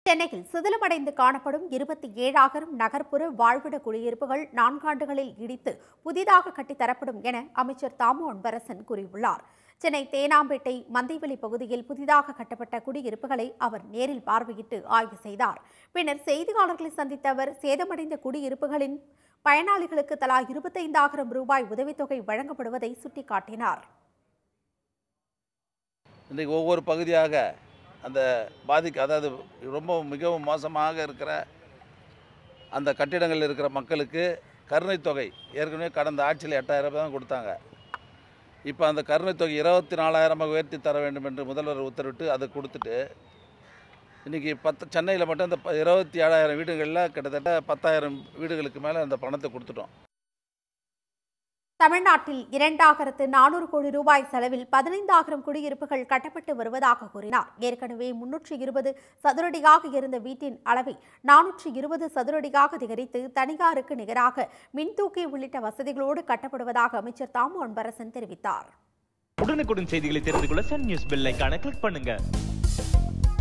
சென்னையில் சிதிலமடைந்து காணப்படும் இருபத்தி ஏழாயிரம் நகர்ப்புற வாழ்விட குடியிருப்புகள் நான்காண்டுகளில் இடித்து புதிதாக கட்டித்தரப்படும் என அமைச்சர் தாமு அன்பரசன் கூறியுள்ளார் சென்னை தேனாம்பேட்டை மந்தைவெளி பகுதியில் புதிதாக கட்டப்பட்ட குடியிருப்புகளை அவர் நேரில் பார்வையிட்டு ஆய்வு செய்தார் பின்னர் செய்தியாளர்களை சந்தித்த அவர் சேதமடைந்த குடியிருப்புகளின் பயனாளிகளுக்கு தலா இருபத்தைந்தாயிரம் ரூபாய் உதவித்தொகை வழங்கப்படுவதை சுட்டிக்காட்டினார் இன்றைக்கு ஒவ்வொரு பகுதியாக அந்த பாதிக்க அதாவது ரொம்ப மிகவும் மோசமாக இருக்கிற அந்த கட்டிடங்களில் இருக்கிற மக்களுக்கு கருணைத் தொகை ஏற்கனவே கடந்த ஆட்சியில் எட்டாயிரம் ரூபாய் தான் கொடுத்தாங்க இப்போ அந்த கருணைத் தொகை இருபத்தி நாலாயிரமாக உயர்த்தி தர வேண்டும் என்று முதல்வர் உத்தரவிட்டு அதை கொடுத்துட்டு இன்றைக்கி பத்து சென்னையில் மட்டும் இந்த ப- இருபத்தி ஏழாயிரம் வீடுகளில் கிட்டத்தட்ட பத்தாயிரம் வீடுகளுக்கு மேலே அந்த பணத்தை கொடுத்துட்டோம் தமிழ்நாட்டில் இரண்டாயிரத்து நானூறு கோடி ரூபாய் செலவில் பதினைந்தாயிரம் குடியிருப்புகள் கட்டப்பட்டு வருவதாக கூறினார் ஏற்கனவே முன்னூற்றி இருபது சதுரடியாக இருந்த வீட்டின் அளவை நானூற்றி இருபது சதுரடியாக அதிகரித்து தனியாருக்கு நிகராக மின்தூக்கி உள்ளிட்ட வசதிகளோடு கட்டப்படுவதாக அமைச்சர் தாமு அன்பரசன் தெரிவித்தார் உடனுக்குடன் செய்திகளை தெரிந்து கொள்ள சன் நியூஸ் பெல் ஐகானை கிளிக் பண்ணுங்க